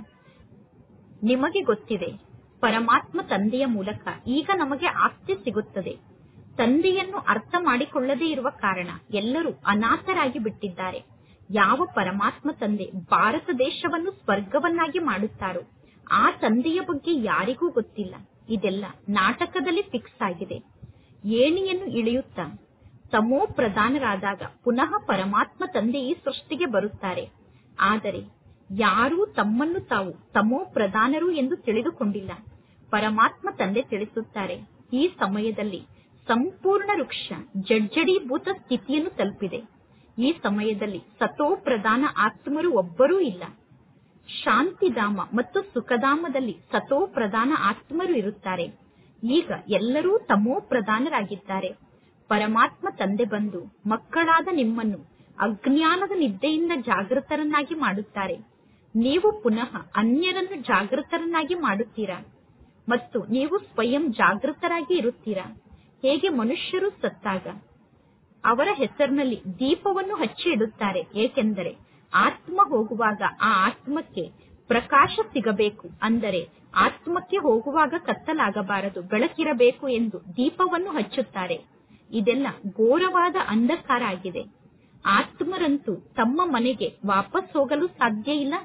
ನಿಮಗೆ ಗೊತ್ತಿದೆ ಪರಮಾತ್ಮ ತಂದೆಯ ಮೂಲಕ ಈಗ ನಮಗೆ ಆಸ್ತಿ ಸಿಗುತ್ತದೆ ತಂದೆಯನ್ನು ಅರ್ಥ ಮಾಡಿಕೊಳ್ಳದೇ ಇರುವ ಕಾರಣ ಎಲ್ಲರೂ ಅನಾಥರಾಗಿ ಬಿಟ್ಟಿದ್ದಾರೆ ಯಾವ ಪರಮಾತ್ಮ ತಂದೆ ಭಾರತ ದೇಶವನ್ನು ಸ್ವರ್ಗವನ್ನಾಗಿ ಮಾಡುತ್ತಾರೋ ಆ ತಂದೆಯ ಬಗ್ಗೆ ಯಾರಿಗೂ ಗೊತ್ತಿಲ್ಲ ಇದೆಲ್ಲ ನಾಟಕದಲ್ಲಿ ಫಿಕ್ಸ್ ಆಗಿದೆ ಏಣಿಯನ್ನು ಇಳಿಯುತ್ತಾ ತಮೋ ಪ್ರಧಾನರಾದಾಗ ಪುನಃ ಪರಮಾತ್ಮ ತಂದೆ ಈ ಸೃಷ್ಟಿಗೆ ಬರುತ್ತಾರೆ ಆದರೆ ಯಾರೂ ತಮ್ಮನ್ನು ತಾವು ತಮೋ ಪ್ರಧಾನರು ಎಂದು ತಿಳಿದುಕೊಂಡಿಲ್ಲ ಪರಮಾತ್ಮ ತಂದೆ ತಿಳಿಸುತ್ತಾರೆ ಈ ಸಮಯದಲ್ಲಿ ಸಂಪೂರ್ಣ ವೃಕ್ಷ ಜಡ್ಜಡೀಭೂತ ಸ್ಥಿತಿಯನ್ನು ತಲುಪಿದೆ ಈ ಸಮಯದಲ್ಲಿ ಸತೋ ಪ್ರಧಾನ ಆತ್ಮರು ಒಬ್ಬರೂ ಇಲ್ಲ ಶಾಂತಿಧಾಮ ಮತ್ತು ಸುಖಧಾಮದಲ್ಲಿ ಸತೋ ಪ್ರಧಾನ ಆತ್ಮರು ಇರುತ್ತಾರೆ ಈಗ ಎಲ್ಲರೂ ತಮೋ ಪ್ರಧಾನರಾಗಿದ್ದಾರೆ ಪರಮಾತ್ಮ ತಂದೆ ಬಂದು ಮಕ್ಕಳಾದ ನಿಮ್ಮನ್ನು ಅಜ್ಞಾನದ ನಿದ್ದೆಯಿಂದ ಜಾಗೃತರನ್ನಾಗಿ ಮಾಡುತ್ತಾರೆ ನೀವು ಪುನಃ ಅನ್ಯರನ್ನು ಜಾಗೃತರನ್ನಾಗಿ ಮಾಡುತ್ತೀರಾ ಮತ್ತು ನೀವು ಸ್ವಯಂ ಜಾಗೃತರಾಗಿ ಇರುತ್ತೀರಾ ಹೇಗೆ ಮನುಷ್ಯರು ಸತ್ತಾಗ ಅವರ ಹೆಸರಿನಲ್ಲಿ ದೀಪವನ್ನು ಹಚ್ಚಿ ಇಡುತ್ತಾರೆ ಏಕೆಂದರೆ ಆತ್ಮ ಹೋಗುವಾಗ ಆ ಆತ್ಮಕ್ಕೆ ಪ್ರಕಾಶ ಸಿಗಬೇಕು ಅಂದರೆ ಆತ್ಮಕ್ಕೆ ಹೋಗುವಾಗ ಕತ್ತಲಾಗಬಾರದು ಬೆಳಕಿರಬೇಕು ಎಂದು ದೀಪವನ್ನು ಹಚ್ಚುತ್ತಾರೆ ಇದೆಲ್ಲ ಘೋರವಾದ ಅಂಧಕಾರ ಆಗಿದೆ ಆತ್ಮರಂತೂ ತಮ್ಮ ಮನೆಗೆ ವಾಪಸ್ ಹೋಗಲು ಸಾಧ್ಯ ಇಲ್ಲ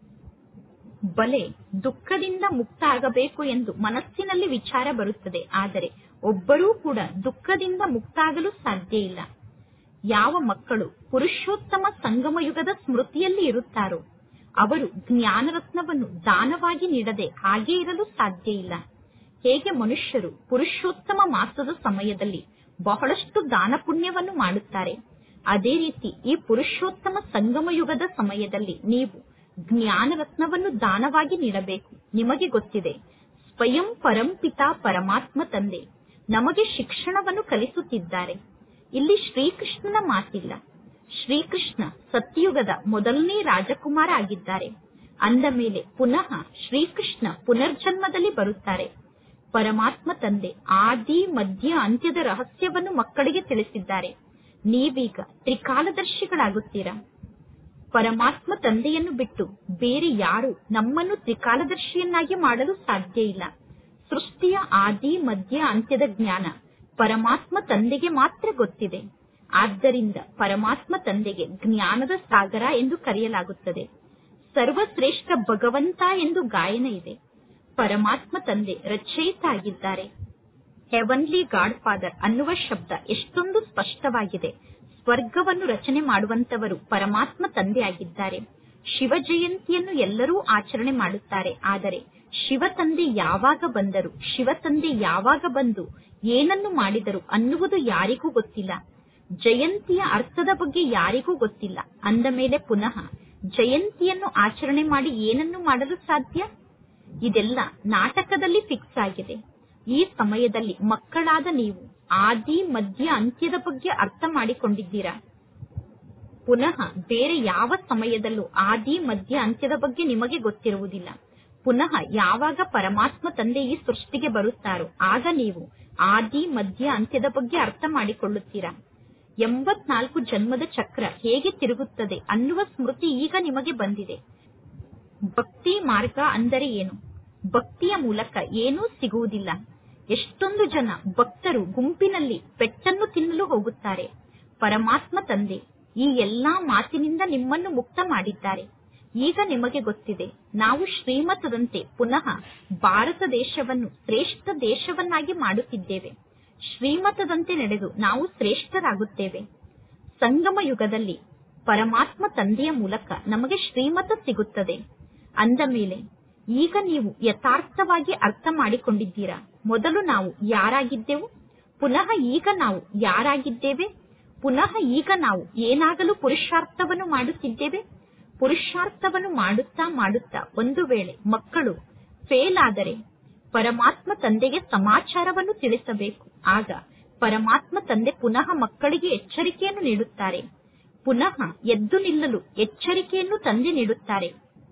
ಬಲೆ ದುಃಖದಿಂದ ಮುಕ್ತ ಆಗಬೇಕು ಎಂದು ಮನಸ್ಸಿನಲ್ಲಿ ವಿಚಾರ ಬರುತ್ತದೆ ಆದರೆ ಒಬ್ಬರೂ ಕೂಡ ದುಃಖದಿಂದ ಮುಕ್ತ ಆಗಲು ಸಾಧ್ಯ ಇಲ್ಲ ಯಾವ ಮಕ್ಕಳು ಪುರುಷೋತ್ತಮ ಸಂಗಮ ಯುಗದ ಸ್ಮೃತಿಯಲ್ಲಿ ಇರುತ್ತಾರೋ ಅವರು ಜ್ಞಾನರತ್ನವನ್ನು ದಾನವಾಗಿ ನೀಡದೆ ಹಾಗೇ ಇರಲು ಸಾಧ್ಯ ಇಲ್ಲ ಹೇಗೆ ಮನುಷ್ಯರು ಪುರುಷೋತ್ತಮ ಮಾಸದ ಸಮಯದಲ್ಲಿ ಬಹಳಷ್ಟು ದಾನ ಪುಣ್ಯವನ್ನು ಮಾಡುತ್ತಾರೆ ಅದೇ ರೀತಿ ಈ ಪುರುಷೋತ್ತಮ ಸಂಗಮ ಯುಗದ ಸಮಯದಲ್ಲಿ ನೀವು ಜ್ಞಾನರತ್ನವನ್ನು ದಾನವಾಗಿ ನೀಡಬೇಕು ನಿಮಗೆ ಗೊತ್ತಿದೆ ಸ್ವಯಂ ಪರಂಪಿತ ಪರಮಾತ್ಮ ತಂದೆ ನಮಗೆ ಶಿಕ್ಷಣವನ್ನು ಕಲಿಸುತ್ತಿದ್ದಾರೆ ಇಲ್ಲಿ ಶ್ರೀಕೃಷ್ಣನ ಮಾತಿಲ್ಲ ಶ್ರೀಕೃಷ್ಣ ಸತ್ಯುಗದ ಮೊದಲನೇ ರಾಜಕುಮಾರ ಆಗಿದ್ದಾರೆ ಅಂದ ಮೇಲೆ ಪುನಃ ಶ್ರೀಕೃಷ್ಣ ಪುನರ್ಜನ್ಮದಲ್ಲಿ ಬರುತ್ತಾರೆ ಪರಮಾತ್ಮ ತಂದೆ ಆದಿ ಮಧ್ಯ ಅಂತ್ಯದ ರಹಸ್ಯವನ್ನು ಮಕ್ಕಳಿಗೆ ತಿಳಿಸಿದ್ದಾರೆ ನೀವೀಗ ತ್ರಿಕಾಲದರ್ಶಿಗಳಾಗುತ್ತೀರಾ ಪರಮಾತ್ಮ ತಂದೆಯನ್ನು ಬಿಟ್ಟು ಬೇರೆ ಯಾರು ನಮ್ಮನ್ನು ತ್ರಿಕಾಲದರ್ಶಿಯನ್ನಾಗಿ ಮಾಡಲು ಸಾಧ್ಯ ಇಲ್ಲ ಸೃಷ್ಟಿಯ ಆದಿ ಮಧ್ಯ ಅಂತ್ಯದ ಜ್ಞಾನ ಪರಮಾತ್ಮ ತಂದೆಗೆ ಮಾತ್ರ ಗೊತ್ತಿದೆ ಆದ್ದರಿಂದ ಪರಮಾತ್ಮ ತಂದೆಗೆ ಜ್ಞಾನದ ಸಾಗರ ಎಂದು ಕರೆಯಲಾಗುತ್ತದೆ ಸರ್ವಶ್ರೇಷ್ಠ ಭಗವಂತ ಎಂದು ಗಾಯನ ಇದೆ ಪರಮಾತ್ಮ ತಂದೆ ರಚಯಿತ ಆಗಿದ್ದಾರೆ ಹೆವನ್ಲಿ ಗಾಡ್ ಫಾದರ್ ಅನ್ನುವ ಶಬ್ದ ಎಷ್ಟೊಂದು ಸ್ಪಷ್ಟವಾಗಿದೆ ಸ್ವರ್ಗವನ್ನು ರಚನೆ ಮಾಡುವಂತವರು ಪರಮಾತ್ಮ ತಂದೆ ಆಗಿದ್ದಾರೆ ಶಿವ ಜಯಂತಿಯನ್ನು ಎಲ್ಲರೂ ಆಚರಣೆ ಮಾಡುತ್ತಾರೆ ಆದರೆ ಶಿವ ತಂದೆ ಯಾವಾಗ ಬಂದರು ಶಿವ ತಂದೆ ಯಾವಾಗ ಬಂದು ಏನನ್ನು ಮಾಡಿದರು ಅನ್ನುವುದು ಯಾರಿಗೂ ಗೊತ್ತಿಲ್ಲ ಜಯಂತಿಯ ಅರ್ಥದ ಬಗ್ಗೆ ಯಾರಿಗೂ ಗೊತ್ತಿಲ್ಲ ಅಂದ ಮೇಲೆ ಪುನಃ ಜಯಂತಿಯನ್ನು ಆಚರಣೆ ಮಾಡಿ ಏನನ್ನು ಮಾಡಲು ಸಾಧ್ಯ ಇದೆಲ್ಲ ನಾಟಕದಲ್ಲಿ ಫಿಕ್ಸ್ ಆಗಿದೆ ಈ ಸಮಯದಲ್ಲಿ ಮಕ್ಕಳಾದ ನೀವು ಆದಿ ಮಧ್ಯ ಅಂತ್ಯದ ಬಗ್ಗೆ ಅರ್ಥ ಮಾಡಿಕೊಂಡಿದ್ದೀರಾ ಪುನಃ ಬೇರೆ ಯಾವ ಸಮಯದಲ್ಲೂ ಆದಿ ಮಧ್ಯ ಅಂತ್ಯದ ಬಗ್ಗೆ ನಿಮಗೆ ಗೊತ್ತಿರುವುದಿಲ್ಲ ಪುನಃ ಯಾವಾಗ ಪರಮಾತ್ಮ ತಂದೆ ಈ ಸೃಷ್ಟಿಗೆ ಬರುತ್ತಾರೋ ಆಗ ನೀವು ಆದಿ ಮಧ್ಯ ಅಂತ್ಯದ ಬಗ್ಗೆ ಅರ್ಥ ಮಾಡಿಕೊಳ್ಳುತ್ತೀರಾ ಎಂಬತ್ನಾಲ್ಕು ಜನ್ಮದ ಚಕ್ರ ಹೇಗೆ ತಿರುಗುತ್ತದೆ ಅನ್ನುವ ಸ್ಮೃತಿ ಈಗ ನಿಮಗೆ ಬಂದಿದೆ ಭಕ್ತಿ ಮಾರ್ಗ ಅಂದರೆ ಏನು ಭಕ್ತಿಯ ಮೂಲಕ ಏನೂ ಸಿಗುವುದಿಲ್ಲ ಎಷ್ಟೊಂದು ಜನ ಭಕ್ತರು ಗುಂಪಿನಲ್ಲಿ ಪೆಟ್ಟನ್ನು ತಿನ್ನಲು ಹೋಗುತ್ತಾರೆ ಪರಮಾತ್ಮ ತಂದೆ ಈ ಎಲ್ಲಾ ಮಾತಿನಿಂದ ನಿಮ್ಮನ್ನು ಮುಕ್ತ ಮಾಡಿದ್ದಾರೆ ಈಗ ನಿಮಗೆ ಗೊತ್ತಿದೆ ನಾವು ಶ್ರೀಮತದಂತೆ ಪುನಃ ಭಾರತ ದೇಶವನ್ನು ಶ್ರೇಷ್ಠ ದೇಶವನ್ನಾಗಿ ಮಾಡುತ್ತಿದ್ದೇವೆ ಶ್ರೀಮತದಂತೆ ನಡೆದು ನಾವು ಶ್ರೇಷ್ಠರಾಗುತ್ತೇವೆ ಸಂಗಮ ಯುಗದಲ್ಲಿ ಪರಮಾತ್ಮ ತಂದೆಯ ಮೂಲಕ ನಮಗೆ ಶ್ರೀಮತ ಸಿಗುತ್ತದೆ ಅಂದ ಮೇಲೆ ಈಗ ನೀವು ಯಥಾರ್ಥವಾಗಿ ಅರ್ಥ ಮಾಡಿಕೊಂಡಿದ್ದೀರಾ ಮೊದಲು ನಾವು ಯಾರಾಗಿದ್ದೆವು ಪುನಃ ಈಗ ನಾವು ಯಾರಾಗಿದ್ದೇವೆ ಪುನಃ ಈಗ ನಾವು ಏನಾಗಲು ಪುರುಷಾರ್ಥವನ್ನು ಮಾಡುತ್ತಿದ್ದೇವೆ ಪುರುಷಾರ್ಥವನ್ನು ಮಾಡುತ್ತಾ ಮಾಡುತ್ತಾ ಒಂದು ವೇಳೆ ಮಕ್ಕಳು ಫೇಲ್ ಆದರೆ ಪರಮಾತ್ಮ ತಂದೆಗೆ ಸಮಾಚಾರವನ್ನು ತಿಳಿಸಬೇಕು ಆಗ ಪರಮಾತ್ಮ ತಂದೆ ಪುನಃ ಮಕ್ಕಳಿಗೆ ಎಚ್ಚರಿಕೆಯನ್ನು ನೀಡುತ್ತಾರೆ ಪುನಃ ಎದ್ದು ನಿಲ್ಲಲು ಎಚ್ಚರಿಕೆಯನ್ನು ತಂದೆ ನೀಡುತ್ತಾರೆ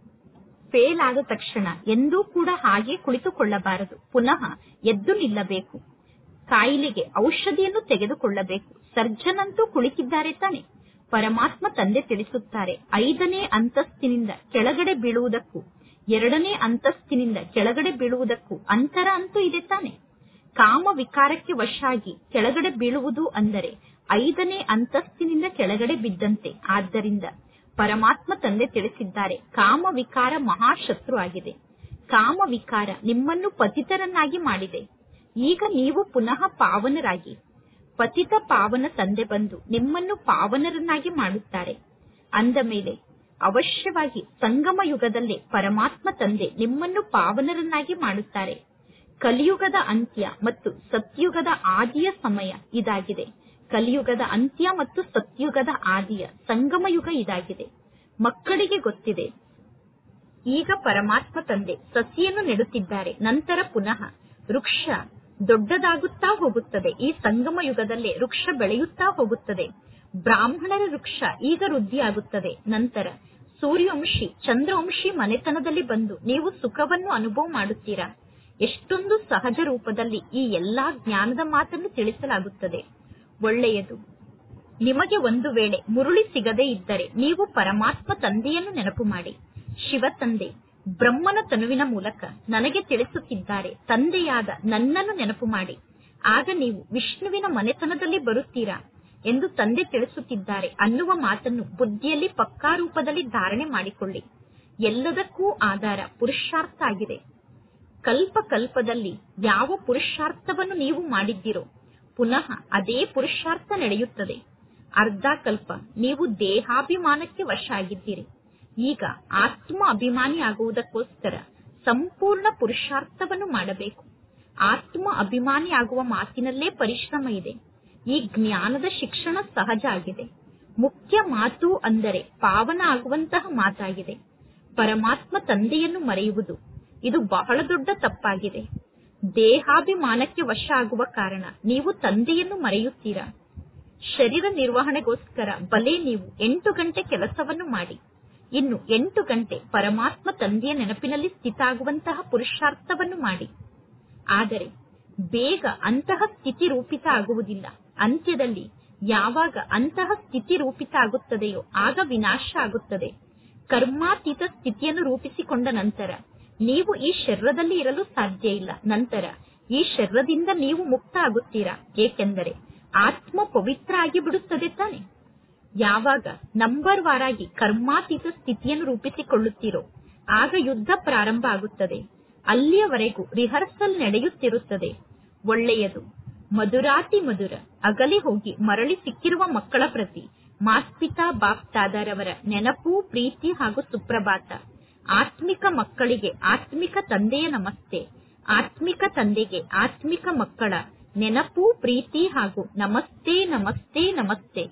ಫೇಲ್ ಆದ ತಕ್ಷಣ ಎಂದೂ ಕೂಡ ಹಾಗೆ ಕುಳಿತುಕೊಳ್ಳಬಾರದು ಪುನಃ ಎದ್ದು ನಿಲ್ಲಬೇಕು ಕಾಯಿಲೆಗೆ ಔಷಧಿಯನ್ನು ತೆಗೆದುಕೊಳ್ಳಬೇಕು ಸರ್ಜನ್ ಅಂತೂ ಕುಳಿತಿದ್ದಾರೆ ತಾನೆ ಪರಮಾತ್ಮ ತಂದೆ ತಿಳಿಸುತ್ತಾರೆ ಐದನೇ ಅಂತಸ್ತಿನಿಂದ ಕೆಳಗಡೆ ಬೀಳುವುದಕ್ಕೂ ಎರಡನೇ ಅಂತಸ್ತಿನಿಂದ ಕೆಳಗಡೆ ಬೀಳುವುದಕ್ಕೂ ಅಂತರ ಅಂತೂ ಇದೆ ತಾನೆ ಕಾಮ ವಿಕಾರಕ್ಕೆ ವಶಾಗಿ ಕೆಳಗಡೆ ಬೀಳುವುದು ಅಂದರೆ ಐದನೇ ಅಂತಸ್ತಿನಿಂದ ಕೆಳಗಡೆ ಬಿದ್ದಂತೆ ಆದ್ದರಿಂದ ಪರಮಾತ್ಮ ತಂದೆ ತಿಳಿಸಿದ್ದಾರೆ ಕಾಮ ವಿಕಾರ ಮಹಾಶತ್ರು ಆಗಿದೆ ಕಾಮ ವಿಕಾರ ನಿಮ್ಮನ್ನು ಪತಿತರನ್ನಾಗಿ ಮಾಡಿದೆ ಈಗ ನೀವು ಪುನಃ ಪಾವನರಾಗಿ ಪತಿತ ಪಾವನ ತಂದೆ ಬಂದು ನಿಮ್ಮನ್ನು ಪಾವನರನ್ನಾಗಿ ಮಾಡುತ್ತಾರೆ ಅಂದ ಮೇಲೆ ಅವಶ್ಯವಾಗಿ ಸಂಗಮ ಯುಗದಲ್ಲೇ ಪರಮಾತ್ಮ ತಂದೆ ನಿಮ್ಮನ್ನು ಪಾವನರನ್ನಾಗಿ ಮಾಡುತ್ತಾರೆ ಕಲಿಯುಗದ ಅಂತ್ಯ ಮತ್ತು ಸತ್ಯುಗದ ಆದಿಯ ಸಮಯ ಇದಾಗಿದೆ ಕಲಿಯುಗದ ಅಂತ್ಯ ಮತ್ತು ಸತ್ಯುಗದ ಆದಿಯ ಸಂಗಮ ಯುಗ ಇದಾಗಿದೆ ಮಕ್ಕಳಿಗೆ ಗೊತ್ತಿದೆ ಈಗ ಪರಮಾತ್ಮ ತಂದೆ ಸಸಿಯನ್ನು ನೆಡುತ್ತಿದ್ದಾರೆ ನಂತರ ಪುನಃ ವೃಕ್ಷ ದೊಡ್ಡದಾಗುತ್ತಾ ಹೋಗುತ್ತದೆ ಈ ಸಂಗಮ ಯುಗದಲ್ಲೇ ವೃಕ್ಷ ಬೆಳೆಯುತ್ತಾ ಹೋಗುತ್ತದೆ ಬ್ರಾಹ್ಮಣರ ವೃಕ್ಷ ಈಗ ವೃದ್ಧಿಯಾಗುತ್ತದೆ ನಂತರ ಸೂರ್ಯವಂಶಿ ಚಂದ್ರವಂಶಿ ಮನೆತನದಲ್ಲಿ ಬಂದು ನೀವು ಸುಖವನ್ನು ಅನುಭವ ಮಾಡುತ್ತೀರಾ ಎಷ್ಟೊಂದು ಸಹಜ ರೂಪದಲ್ಲಿ ಈ ಎಲ್ಲಾ ಜ್ಞಾನದ ಮಾತನ್ನು ತಿಳಿಸಲಾಗುತ್ತದೆ ಒಳ್ಳೆಯದು ನಿಮಗೆ ಒಂದು ವೇಳೆ ಮುರುಳಿ ಸಿಗದೇ ಇದ್ದರೆ ನೀವು ಪರಮಾತ್ಮ ತಂದೆಯನ್ನು ನೆನಪು ಮಾಡಿ ಶಿವ ತಂದೆ ಬ್ರಹ್ಮನ ತನುವಿನ ಮೂಲಕ ನನಗೆ ತಿಳಿಸುತ್ತಿದ್ದಾರೆ ತಂದೆಯಾದ ನನ್ನನ್ನು ನೆನಪು ಮಾಡಿ ಆಗ ನೀವು ವಿಷ್ಣುವಿನ ಮನೆತನದಲ್ಲಿ ಬರುತ್ತೀರಾ ಎಂದು ತಂದೆ ತಿಳಿಸುತ್ತಿದ್ದಾರೆ ಅನ್ನುವ ಮಾತನ್ನು ಬುದ್ಧಿಯಲ್ಲಿ ಪಕ್ಕಾ ರೂಪದಲ್ಲಿ ಧಾರಣೆ ಮಾಡಿಕೊಳ್ಳಿ ಎಲ್ಲದಕ್ಕೂ ಆಧಾರ ಪುರುಷಾರ್ಥ ಆಗಿದೆ ಕಲ್ಪ ಕಲ್ಪದಲ್ಲಿ ಯಾವ ಪುರುಷಾರ್ಥವನ್ನು ನೀವು ಮಾಡಿದ್ದೀರೋ ಪುನಃ ಅದೇ ಪುರುಷಾರ್ಥ ನಡೆಯುತ್ತದೆ ಅರ್ಧ ಕಲ್ಪ ನೀವು ದೇಹಾಭಿಮಾನಕ್ಕೆ ವಶ ಆಗಿದ್ದೀರಿ ಈಗ ಆತ್ಮ ಅಭಿಮಾನಿ ಆಗುವುದಕ್ಕೋಸ್ಕರ ಸಂಪೂರ್ಣ ಪುರುಷಾರ್ಥವನ್ನು ಮಾಡಬೇಕು ಆತ್ಮ ಅಭಿಮಾನಿ ಆಗುವ ಮಾತಿನಲ್ಲೇ ಪರಿಶ್ರಮ ಇದೆ ಈ ಜ್ಞಾನದ ಶಿಕ್ಷಣ ಸಹಜ ಆಗಿದೆ ಮುಖ್ಯ ಮಾತು ಅಂದರೆ ಪಾವನ ಆಗುವಂತಹ ಮಾತಾಗಿದೆ ಪರಮಾತ್ಮ ತಂದೆಯನ್ನು ಮರೆಯುವುದು ಇದು ಬಹಳ ದೊಡ್ಡ ತಪ್ಪಾಗಿದೆ ದೇಹಾಭಿಮಾನಕ್ಕೆ ವಶ ಆಗುವ ಕಾರಣ ನೀವು ತಂದೆಯನ್ನು ಮರೆಯುತ್ತೀರಾ ಶರೀರ ನಿರ್ವಹಣೆಗೋಸ್ಕರ ಬಲೆ ನೀವು ಎಂಟು ಗಂಟೆ ಕೆಲಸವನ್ನು ಮಾಡಿ ಇನ್ನು ಎಂಟು ಗಂಟೆ ಪರಮಾತ್ಮ ತಂದೆಯ ನೆನಪಿನಲ್ಲಿ ಸ್ಥಿತ ಆಗುವಂತಹ ಪುರುಷಾರ್ಥವನ್ನು ಮಾಡಿ ಆದರೆ ಬೇಗ ಅಂತಹ ಸ್ಥಿತಿ ರೂಪಿತ ಆಗುವುದಿಲ್ಲ ಅಂತ್ಯದಲ್ಲಿ ಯಾವಾಗ ಅಂತಹ ಸ್ಥಿತಿ ರೂಪಿತ ಆಗುತ್ತದೆಯೋ ಆಗ ವಿನಾಶ ಆಗುತ್ತದೆ ಕರ್ಮಾತೀತ ಸ್ಥಿತಿಯನ್ನು ರೂಪಿಸಿಕೊಂಡ ನಂತರ ನೀವು ಈ ಶರೀರದಲ್ಲಿ ಇರಲು ಸಾಧ್ಯ ಇಲ್ಲ ನಂತರ ಈ ಶರೀರದಿಂದ ನೀವು ಮುಕ್ತ ಆಗುತ್ತೀರಾ ಏಕೆಂದರೆ ಆತ್ಮ ಪವಿತ್ರ ಆಗಿ ಬಿಡುತ್ತದೆ ತಾನೆ ಯಾವಾಗ ನಂಬರ್ ವಾರಾಗಿ ಕರ್ಮಾತೀತ ಸ್ಥಿತಿಯನ್ನು ರೂಪಿಸಿಕೊಳ್ಳುತ್ತೀರೋ ಆಗ ಯುದ್ಧ ಪ್ರಾರಂಭ ಆಗುತ್ತದೆ ಅಲ್ಲಿಯವರೆಗೂ ರಿಹರ್ಸಲ್ ನಡೆಯುತ್ತಿರುತ್ತದೆ ಒಳ್ಳೆಯದು ಮಧುರಾತಿ ಮಧುರ ಅಗಲಿ ಹೋಗಿ ಮರಳಿ ಸಿಕ್ಕಿರುವ ಮಕ್ಕಳ ಪ್ರತಿ ಮಾಸ್ಪಿತಾ ಬಾಪ್ತಾದರವರ ನೆನಪು ಪ್ರೀತಿ ಹಾಗೂ ಸುಪ್ರಭಾತ ಆತ್ಮಿಕ ಮಕ್ಕಳಿಗೆ ಆತ್ಮಿಕ ತಂದೆಯ ನಮಸ್ತೆ ಆತ್ಮಿಕ ತಂದೆಗೆ ಆತ್ಮಿಕ ಮಕ್ಕಳ ನೆನಪು ಪ್ರೀತಿ ಹಾಗೂ ನಮಸ್ತೆ ನಮಸ್ತೆ ನಮಸ್ತೆ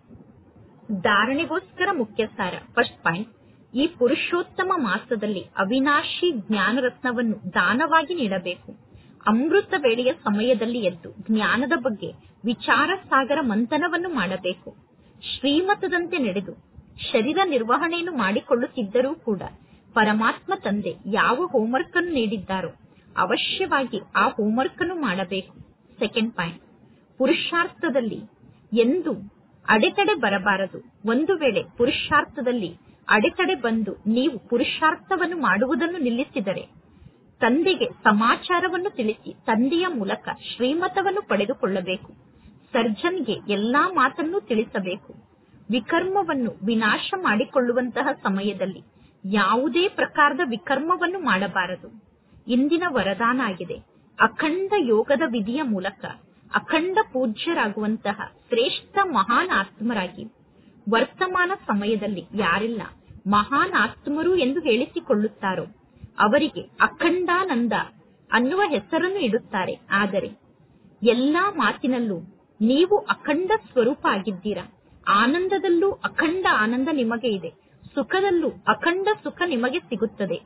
ಧಾರಣೆಗೋಸ್ಕರ ಮುಖ್ಯ ಸಾರ ಫಸ್ಟ್ ಪಾಯಿಂಟ್ ಈ ಪುರುಷೋತ್ತಮ ಮಾಸದಲ್ಲಿ ಅವಿನಾಶಿ ಜ್ಞಾನರತ್ನವನ್ನು ದಾನವಾಗಿ ನೀಡಬೇಕು ಅಮೃತ ವೇಳೆಯ ಸಮಯದಲ್ಲಿ ಎದ್ದು ಜ್ಞಾನದ ಬಗ್ಗೆ ವಿಚಾರ ಸಾಗರ ಮಂಥನವನ್ನು ಮಾಡಬೇಕು ಶ್ರೀಮತದಂತೆ ನಡೆದು ಶರೀರ ನಿರ್ವಹಣೆಯನ್ನು ಮಾಡಿಕೊಳ್ಳುತ್ತಿದ್ದರೂ ಕೂಡ ಪರಮಾತ್ಮ ತಂದೆ ಯಾವ ಹೋಂವರ್ಕ್ ಅನ್ನು ನೀಡಿದ್ದಾರೋ ಅವಶ್ಯವಾಗಿ ಆ ಹೋಂವರ್ಕ್ ಅನ್ನು ಮಾಡಬೇಕು ಸೆಕೆಂಡ್ ಪಾಯಿಂಟ್ ಪುರುಷಾರ್ಥದಲ್ಲಿ ಎಂದು ಅಡೆತಡೆ ಬರಬಾರದು ಒಂದು ವೇಳೆ ಪುರುಷಾರ್ಥದಲ್ಲಿ ಅಡೆತಡೆ ಬಂದು ನೀವು ಪುರುಷಾರ್ಥವನ್ನು ಮಾಡುವುದನ್ನು ನಿಲ್ಲಿಸಿದರೆ ತಂದೆಗೆ ಸಮಾಚಾರವನ್ನು ತಿಳಿಸಿ ತಂದೆಯ ಮೂಲಕ ಶ್ರೀಮತವನ್ನು ಪಡೆದುಕೊಳ್ಳಬೇಕು ಸರ್ಜನ್ಗೆ ಎಲ್ಲಾ ಮಾತನ್ನು ತಿಳಿಸಬೇಕು ವಿಕರ್ಮವನ್ನು ವಿನಾಶ ಮಾಡಿಕೊಳ್ಳುವಂತಹ ಸಮಯದಲ್ಲಿ ಯಾವುದೇ ಪ್ರಕಾರದ ವಿಕರ್ಮವನ್ನು ಮಾಡಬಾರದು ಇಂದಿನ ವರದಾನ ಆಗಿದೆ ಅಖಂಡ ಯೋಗದ ವಿಧಿಯ ಮೂಲಕ ಅಖಂಡ ಪೂಜ್ಯರಾಗುವಂತಹ ಶ್ರೇಷ್ಠ ಮಹಾನ್ ಆತ್ಮರಾಗಿ ವರ್ತಮಾನ ಸಮಯದಲ್ಲಿ ಯಾರೆಲ್ಲ ಮಹಾನ್ ಆತ್ಮರು ಎಂದು ಹೇಳಿಸಿಕೊಳ್ಳುತ್ತಾರೋ ಅವರಿಗೆ ಅಖಂಡಾನಂದ ಅನ್ನುವ ಹೆಸರನ್ನು ಇಡುತ್ತಾರೆ ಆದರೆ ಎಲ್ಲಾ ಮಾತಿನಲ್ಲೂ ನೀವು ಅಖಂಡ ಸ್ವರೂಪ ಆಗಿದ್ದೀರಾ ಆನಂದದಲ್ಲೂ ಅಖಂಡ ಆನಂದ ನಿಮಗೆ ಇದೆ ಸುಖದಲ್ಲೂ ಅಖಂಡ ಸುಖ ನಿಮಗೆ ಸಿಗುತ್ತದೆ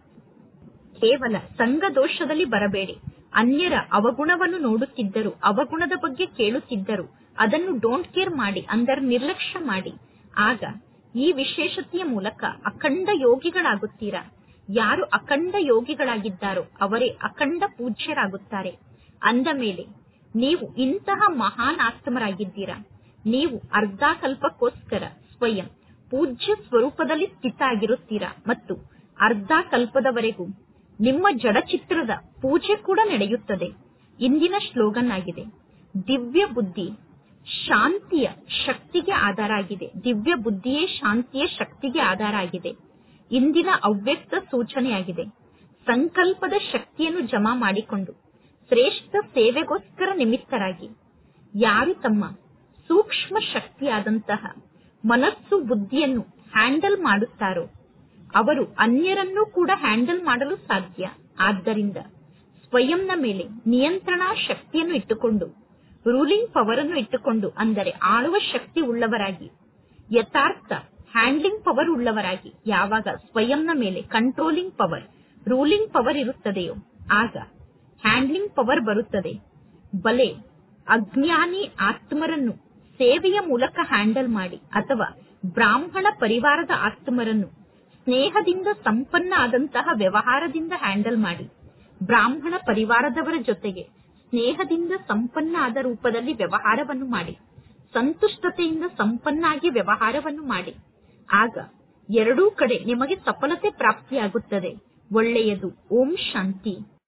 ಕೇವಲ ಸಂಘ ದೋಷದಲ್ಲಿ ಬರಬೇಡಿ ಅನ್ಯರ ಅವಗುಣವನ್ನು ನೋಡುತ್ತಿದ್ದರು ಅವಗುಣದ ಬಗ್ಗೆ ಕೇಳುತ್ತಿದ್ದರು ಅದನ್ನು ಡೋಂಟ್ ಕೇರ್ ಮಾಡಿ ಅಂದರೆ ನಿರ್ಲಕ್ಷ್ಯ ಮಾಡಿ ಆಗ ಈ ವಿಶೇಷತೆಯ ಮೂಲಕ ಅಖಂಡ ಯೋಗಿಗಳಾಗುತ್ತೀರಾ ಯಾರು ಅಖಂಡ ಯೋಗಿಗಳಾಗಿದ್ದಾರೋ ಅವರೇ ಅಖಂಡ ಪೂಜ್ಯರಾಗುತ್ತಾರೆ ಅಂದ ಮೇಲೆ ನೀವು ಇಂತಹ ಮಹಾನ್ ಆತ್ಮರಾಗಿದ್ದೀರಾ ನೀವು ಅರ್ಧಾಕಲ್ಪಕ್ಕೋಸ್ಕರ ಸ್ವಯಂ ಪೂಜ್ಯ ಸ್ವರೂಪದಲ್ಲಿ ಸ್ಥಿತ ಆಗಿರುತ್ತೀರಾ ಮತ್ತು ಅರ್ಧ ಕಲ್ಪದವರೆಗೂ ನಿಮ್ಮ ಜಡಚಿತ್ರದ ಪೂಜೆ ಕೂಡ ನಡೆಯುತ್ತದೆ ಇಂದಿನ ಸ್ಲೋಗನ್ ಆಗಿದೆ ದಿವ್ಯ ಬುದ್ಧಿ ಶಾಂತಿಯ ಶಕ್ತಿಗೆ ಆಧಾರ ಆಗಿದೆ ದಿವ್ಯ ಬುದ್ಧಿಯೇ ಶಾಂತಿಯ ಶಕ್ತಿಗೆ ಆಧಾರ ಆಗಿದೆ ಇಂದಿನ ಅವ್ಯಕ್ತ ಸೂಚನೆಯಾಗಿದೆ ಸಂಕಲ್ಪದ ಶಕ್ತಿಯನ್ನು ಜಮಾ ಮಾಡಿಕೊಂಡು ಶ್ರೇಷ್ಠ ಸೇವೆಗೋಸ್ಕರ ನಿಮಿತ್ತರಾಗಿ ಯಾರು ತಮ್ಮ ಸೂಕ್ಷ್ಮ ಶಕ್ತಿಯಾದಂತಹ ಮನಸ್ಸು ಬುದ್ಧಿಯನ್ನು ಹ್ಯಾಂಡಲ್ ಮಾಡುತ್ತಾರೋ ಅವರು ಅನ್ಯರನ್ನೂ ಕೂಡ ಹ್ಯಾಂಡಲ್ ಮಾಡಲು ಸಾಧ್ಯ ಆದ್ದರಿಂದ ಸ್ವಯಂನ ಮೇಲೆ ನಿಯಂತ್ರಣಾ ಶಕ್ತಿಯನ್ನು ಇಟ್ಟುಕೊಂಡು ರೂಲಿಂಗ್ ಪವರ್ ಅನ್ನು ಇಟ್ಟುಕೊಂಡು ಅಂದರೆ ಆಳುವ ಶಕ್ತಿ ಉಳ್ಳವರಾಗಿ ಯಥಾರ್ಥ ಹ್ಯಾಂಡ್ಲಿಂಗ್ ಪವರ್ ಉಳ್ಳವರಾಗಿ ಯಾವಾಗ ಸ್ವಯಂನ ಮೇಲೆ ಕಂಟ್ರೋಲಿಂಗ್ ಪವರ್ ರೂಲಿಂಗ್ ಪವರ್ ಇರುತ್ತದೆಯೋ ಆಗ ಹ್ಯಾಂಡ್ಲಿಂಗ್ ಪವರ್ ಬರುತ್ತದೆ ಬಲೆ ಅಜ್ಞಾನಿ ಆತ್ಮರನ್ನು ಸೇವೆಯ ಮೂಲಕ ಹ್ಯಾಂಡಲ್ ಮಾಡಿ ಅಥವಾ ಬ್ರಾಹ್ಮಣ ಪರಿವಾರದ ಆತ್ಮರನ್ನು ಸ್ನೇಹದಿಂದ ಸಂಪನ್ನ ಆದಂತಹ ವ್ಯವಹಾರದಿಂದ ಹ್ಯಾಂಡಲ್ ಮಾಡಿ ಬ್ರಾಹ್ಮಣ ಪರಿವಾರದವರ ಜೊತೆಗೆ ಸ್ನೇಹದಿಂದ ಸಂಪನ್ನ ಆದ ರೂಪದಲ್ಲಿ ವ್ಯವಹಾರವನ್ನು ಮಾಡಿ ಸಂತುಷ್ಟತೆಯಿಂದ ಸಂಪನ್ನಾಗಿ ವ್ಯವಹಾರವನ್ನು ಮಾಡಿ ಆಗ ಎರಡೂ ಕಡೆ ನಿಮಗೆ ಸಫಲತೆ ಪ್ರಾಪ್ತಿಯಾಗುತ್ತದೆ ಒಳ್ಳೆಯದು ಓಂ ಶಾಂತಿ